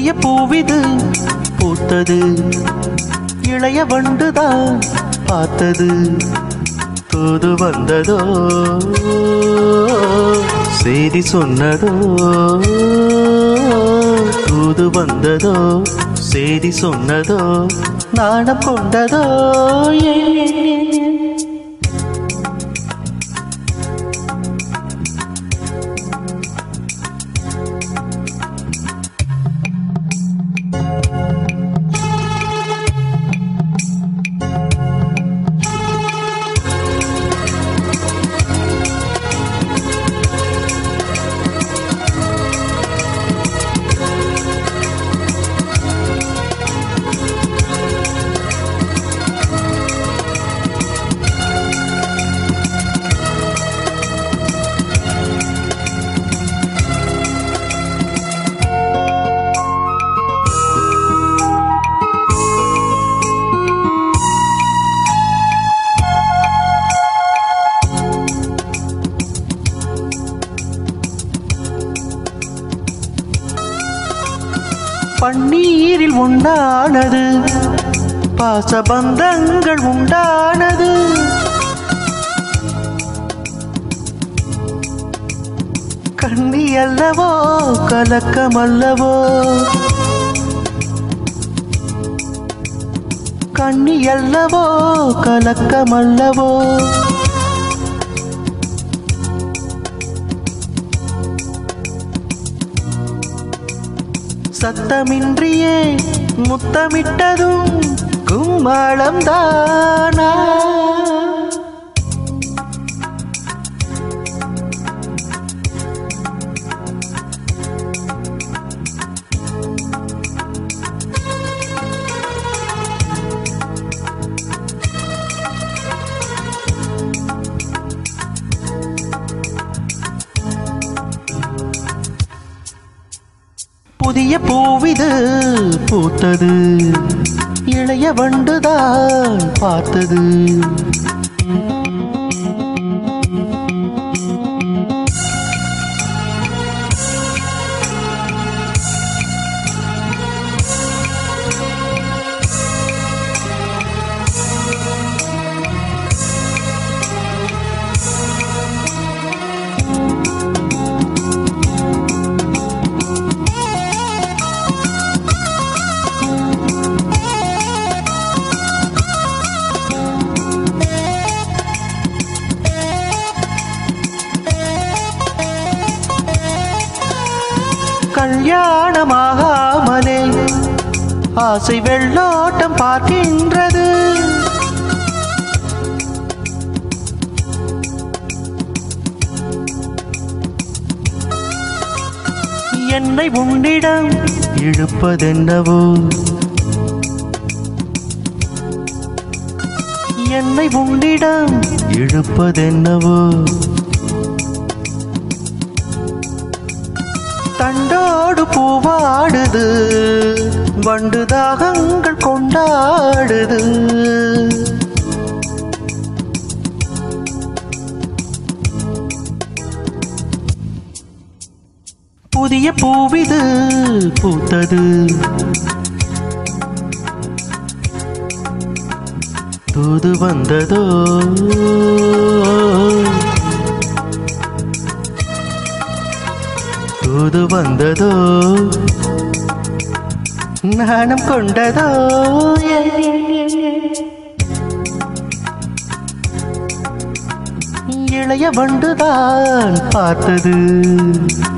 புதிய பூவிது பூத்தது இளைய வண்டுதான் பார்த்தது தூது வந்ததோ செய்தி சொன்னதோ தூது வந்ததோ செய்தி சொன்னதோ நாணம் கொண்டதோ ஏன், ஏன், ஏன், ஏன்? பன்னீரில் உண்டானது பாசபந்தங்கள் உண்டானது கண்ணி அல்லவோ கலக்கமல்லவோ கண்ணி அல்லவோ கலக்கமல்லவோ சத்தமின்றியே முத்தமிட்டதும் கும்மாளம் தானா புதிய பூவிது பூத்தது இளைய வண்டுதான் பார்த்தது கல்யாணமாகாமலே ஆசை வெள்ளோட்டம் பார்க்கின்றது என்னை உன்னிடம் இழுப்பதென்னவோ என்னை உன்னிடம் இழுப்பதென்னவோ தண்டோடு பூவாடுது வண்டு தாகங்கள் கொண்டாடுது புதிய பூவிது பூத்தது தூது வந்ததோ தூது வந்ததோ நாணம் கொண்டதோ ஏ, ஏ, ஏ, ஏ. இளைய வண்டுதான் பார்த்தது